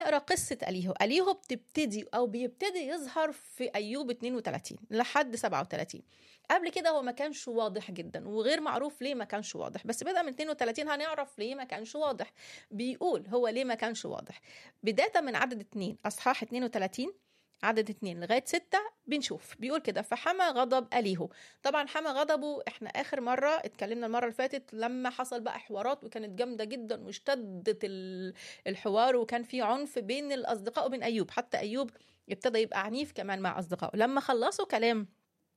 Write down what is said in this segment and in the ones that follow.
نقرا قصه اليهو اليهو بتبتدي او بيبتدي يظهر في ايوب 32 لحد 37 قبل كده هو ما كانش واضح جدا وغير معروف ليه ما كانش واضح بس بدا من 32 هنعرف ليه ما كانش واضح بيقول هو ليه ما كانش واضح بدايه من عدد 2 اصحاح 32 عدد اتنين لغاية ستة بنشوف بيقول كده فحمى غضب أليهو طبعا حمى غضبه احنا آخر مرة اتكلمنا المرة اللي فاتت لما حصل بقى حوارات وكانت جامدة جدا واشتدت الحوار وكان في عنف بين الأصدقاء وبين أيوب حتى أيوب ابتدى يبقى عنيف كمان مع أصدقائه لما خلصوا كلام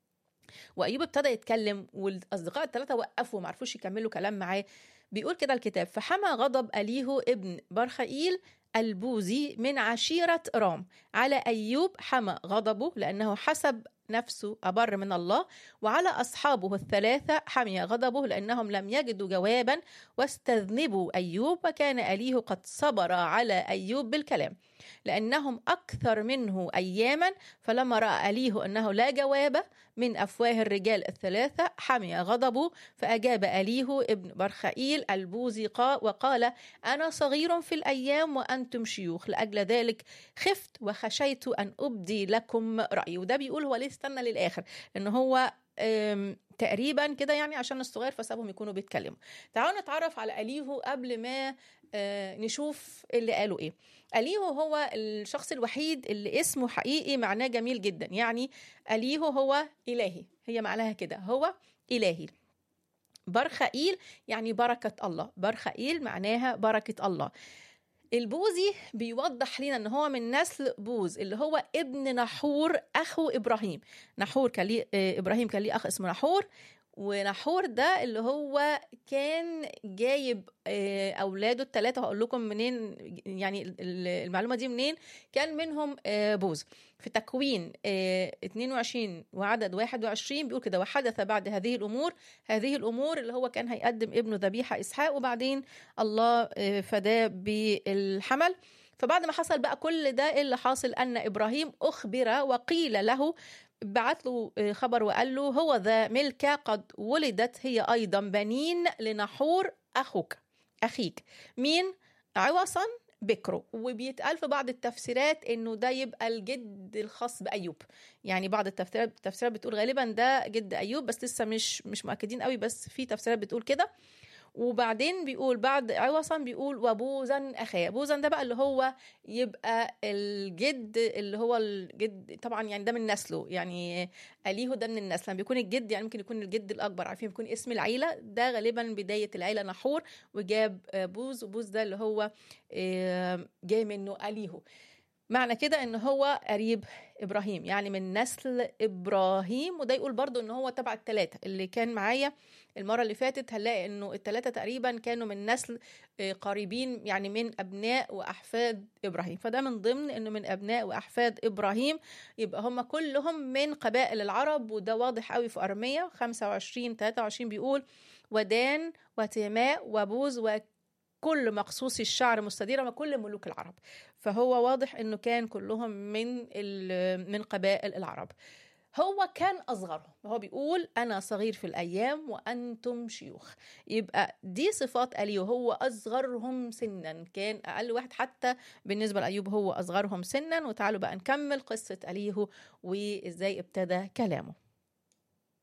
وأيوب ابتدى يتكلم والأصدقاء الثلاثة وقفوا معرفوش يكملوا كلام معاه بيقول كده الكتاب فحمى غضب أليهو ابن برخائيل البوزي من عشيرة رام على أيوب حمى غضبه لأنه حسب نفسه أبر من الله وعلى أصحابه الثلاثة حمي غضبه لأنهم لم يجدوا جوابا واستذنبوا أيوب وكان أليه قد صبر على أيوب بالكلام لأنهم أكثر منه أياما فلما رأى أليه أنه لا جواب من أفواه الرجال الثلاثة حمي غضبه فأجاب أليه ابن برخائيل البوزقاء وقال أنا صغير في الأيام وأنتم شيوخ لأجل ذلك خفت وخشيت أن أبدي لكم رأيي وده بيقول هو ليه استنى للآخر لأن هو تقريبا كده يعني عشان الصغير فسابهم يكونوا بيتكلموا تعالوا نتعرف على أليهو قبل ما نشوف اللي قالوا ايه أليهو هو الشخص الوحيد اللي اسمه حقيقي معناه جميل جدا يعني أليهو هو إلهي هي معناها كده هو إلهي برخائيل يعني بركة الله برخائيل معناها بركة الله البوذي بيوضح لنا ان هو من نسل بوز اللي هو ابن نحور اخو ابراهيم نحور كان ليه ابراهيم كان ليه اخ اسمه نحور ونحور ده اللي هو كان جايب اولاده الثلاثه هقول لكم منين يعني المعلومه دي منين كان منهم بوز في تكوين 22 وعدد 21 بيقول كده وحدث بعد هذه الامور هذه الامور اللي هو كان هيقدم ابنه ذبيحه اسحاق وبعدين الله فداه بالحمل فبعد ما حصل بقى كل ده اللي حاصل ان ابراهيم اخبر وقيل له بعت له خبر وقال له هو ذا ملكة قد ولدت هي أيضا بنين لنحور أخوك أخيك مين عوصا بكره وبيتقال في بعض التفسيرات انه ده يبقى الجد الخاص بايوب يعني بعض التفسيرات التفسيرات بتقول غالبا ده جد ايوب بس لسه مش مش مؤكدين قوي بس في تفسيرات بتقول كده وبعدين بيقول بعد عوصا بيقول وبوزا اخاه بوزا ده بقى اللي هو يبقى الجد اللي هو الجد طبعا يعني ده من نسله يعني اليهو ده من النسل لما بيكون الجد يعني ممكن يكون الجد الاكبر عارفين بيكون اسم العيله ده غالبا بدايه العيله نحور وجاب بوز وبوز ده اللي هو جاي منه اليهو معنى كده ان هو قريب ابراهيم يعني من نسل ابراهيم وده يقول برضو ان هو تبع الثلاثه اللي كان معايا المره اللي فاتت هنلاقي انه الثلاثه تقريبا كانوا من نسل قريبين يعني من ابناء واحفاد ابراهيم فده من ضمن انه من ابناء واحفاد ابراهيم يبقى هم كلهم من قبائل العرب وده واضح قوي في ارميه 25 23 بيقول ودان وتيماء وبوز و كل مقصوص الشعر مستديرة وكل ملوك العرب فهو واضح انه كان كلهم من من قبائل العرب هو كان اصغرهم هو بيقول انا صغير في الايام وانتم شيوخ يبقى دي صفات اليو هو اصغرهم سنا كان اقل واحد حتى بالنسبه لايوب هو اصغرهم سنا وتعالوا بقى نكمل قصه اليهو وازاي ابتدى كلامه